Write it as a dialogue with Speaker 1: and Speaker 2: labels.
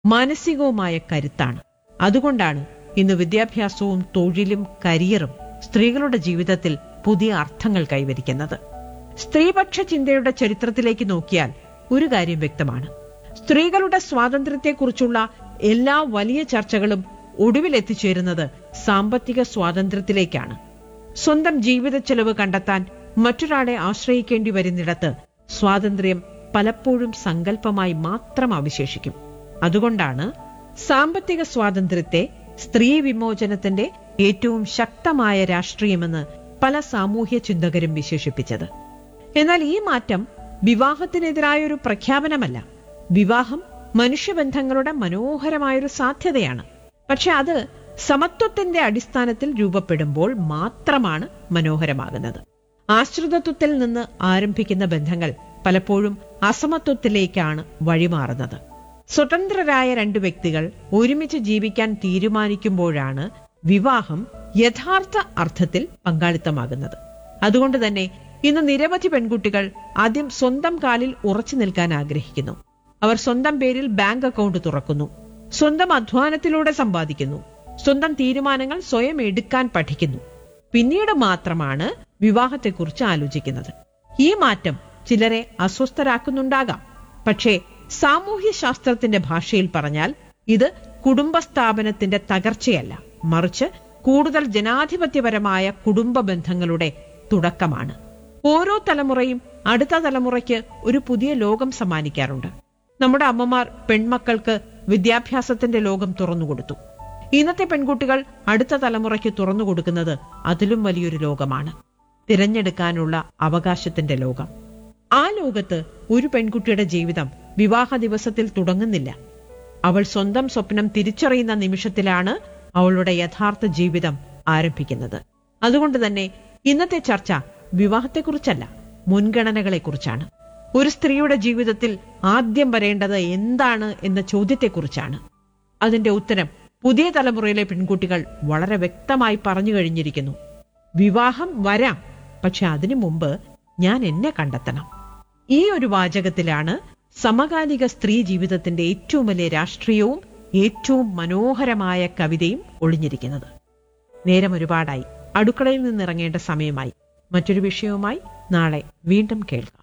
Speaker 1: മാനസികവുമായ കരുത്താണ് അതുകൊണ്ടാണ് ഇന്ന് വിദ്യാഭ്യാസവും തൊഴിലും കരിയറും സ്ത്രീകളുടെ ജീവിതത്തിൽ പുതിയ അർത്ഥങ്ങൾ കൈവരിക്കുന്നത് സ്ത്രീപക്ഷ ചിന്തയുടെ ചരിത്രത്തിലേക്ക് നോക്കിയാൽ ഒരു കാര്യം വ്യക്തമാണ് സ്ത്രീകളുടെ സ്വാതന്ത്ര്യത്തെക്കുറിച്ചുള്ള എല്ലാ വലിയ ചർച്ചകളും ഒടുവിൽ എത്തിച്ചേരുന്നത് സാമ്പത്തിക സ്വാതന്ത്ര്യത്തിലേക്കാണ് സ്വന്തം ജീവിത ചെലവ് കണ്ടെത്താൻ മറ്റൊരാളെ ആശ്രയിക്കേണ്ടി വരുന്നിടത്ത് സ്വാതന്ത്ര്യം പലപ്പോഴും സങ്കല്പമായി മാത്രം അവശേഷിക്കും അതുകൊണ്ടാണ് സാമ്പത്തിക സ്വാതന്ത്ര്യത്തെ സ്ത്രീ വിമോചനത്തിന്റെ ഏറ്റവും ശക്തമായ രാഷ്ട്രീയമെന്ന് പല സാമൂഹ്യ ചിന്തകരും വിശേഷിപ്പിച്ചത് എന്നാൽ ഈ മാറ്റം വിവാഹത്തിനെതിരായൊരു പ്രഖ്യാപനമല്ല വിവാഹം മനുഷ്യബന്ധങ്ങളുടെ മനോഹരമായൊരു സാധ്യതയാണ് പക്ഷെ അത് സമത്വത്തിന്റെ അടിസ്ഥാനത്തിൽ രൂപപ്പെടുമ്പോൾ മാത്രമാണ് മനോഹരമാകുന്നത് ആശ്രിതത്വത്തിൽ നിന്ന് ആരംഭിക്കുന്ന ബന്ധങ്ങൾ പലപ്പോഴും അസമത്വത്തിലേക്കാണ് വഴിമാറുന്നത് സ്വതന്ത്രരായ രണ്ട് വ്യക്തികൾ ഒരുമിച്ച് ജീവിക്കാൻ തീരുമാനിക്കുമ്പോഴാണ് വിവാഹം യഥാർത്ഥ അർത്ഥത്തിൽ പങ്കാളിത്തമാകുന്നത് അതുകൊണ്ട് തന്നെ ഇന്ന് നിരവധി പെൺകുട്ടികൾ ആദ്യം സ്വന്തം കാലിൽ ഉറച്ചു നിൽക്കാൻ ആഗ്രഹിക്കുന്നു അവർ സ്വന്തം പേരിൽ ബാങ്ക് അക്കൗണ്ട് തുറക്കുന്നു സ്വന്തം അധ്വാനത്തിലൂടെ സമ്പാദിക്കുന്നു സ്വന്തം തീരുമാനങ്ങൾ സ്വയം എടുക്കാൻ പഠിക്കുന്നു പിന്നീട് മാത്രമാണ് വിവാഹത്തെക്കുറിച്ച് ആലോചിക്കുന്നത് ഈ മാറ്റം ചിലരെ അസ്വസ്ഥരാക്കുന്നുണ്ടാകാം പക്ഷേ സാമൂഹ്യ ശാസ്ത്രത്തിന്റെ ഭാഷയിൽ പറഞ്ഞാൽ ഇത് കുടുംബസ്ഥാപനത്തിന്റെ തകർച്ചയല്ല മറിച്ച് കൂടുതൽ ജനാധിപത്യപരമായ കുടുംബ ബന്ധങ്ങളുടെ തുടക്കമാണ് ഓരോ തലമുറയും അടുത്ത തലമുറയ്ക്ക് ഒരു പുതിയ ലോകം സമ്മാനിക്കാറുണ്ട് നമ്മുടെ അമ്മമാർ പെൺമക്കൾക്ക് വിദ്യാഭ്യാസത്തിന്റെ ലോകം തുറന്നുകൊടുത്തു ഇന്നത്തെ പെൺകുട്ടികൾ അടുത്ത തലമുറയ്ക്ക് തുറന്നു കൊടുക്കുന്നത് അതിലും വലിയൊരു ലോകമാണ് തിരഞ്ഞെടുക്കാനുള്ള അവകാശത്തിന്റെ ലോകം ആ ലോകത്ത് ഒരു പെൺകുട്ടിയുടെ ജീവിതം വിവാഹ ദിവസത്തിൽ തുടങ്ങുന്നില്ല അവൾ സ്വന്തം സ്വപ്നം തിരിച്ചറിയുന്ന നിമിഷത്തിലാണ് അവളുടെ യഥാർത്ഥ ജീവിതം ആരംഭിക്കുന്നത് അതുകൊണ്ട് തന്നെ ഇന്നത്തെ ചർച്ച വിവാഹത്തെക്കുറിച്ചല്ല മുൻഗണനകളെക്കുറിച്ചാണ് ഒരു സ്ത്രീയുടെ ജീവിതത്തിൽ ആദ്യം വരേണ്ടത് എന്താണ് എന്ന ചോദ്യത്തെക്കുറിച്ചാണ് അതിന്റെ ഉത്തരം പുതിയ തലമുറയിലെ പെൺകുട്ടികൾ വളരെ വ്യക്തമായി പറഞ്ഞു കഴിഞ്ഞിരിക്കുന്നു വിവാഹം വരാം പക്ഷെ അതിനു മുമ്പ് ഞാൻ എന്നെ കണ്ടെത്തണം ഈ ഒരു വാചകത്തിലാണ് സമകാലിക സ്ത്രീ ജീവിതത്തിന്റെ ഏറ്റവും വലിയ രാഷ്ട്രീയവും ഏറ്റവും മനോഹരമായ കവിതയും ഒളിഞ്ഞിരിക്കുന്നത് നേരം ഒരുപാടായി അടുക്കളയിൽ നിന്നിറങ്ങേണ്ട സമയമായി മറ്റൊരു വിഷയവുമായി നാളെ വീണ്ടും കേൾക്കാം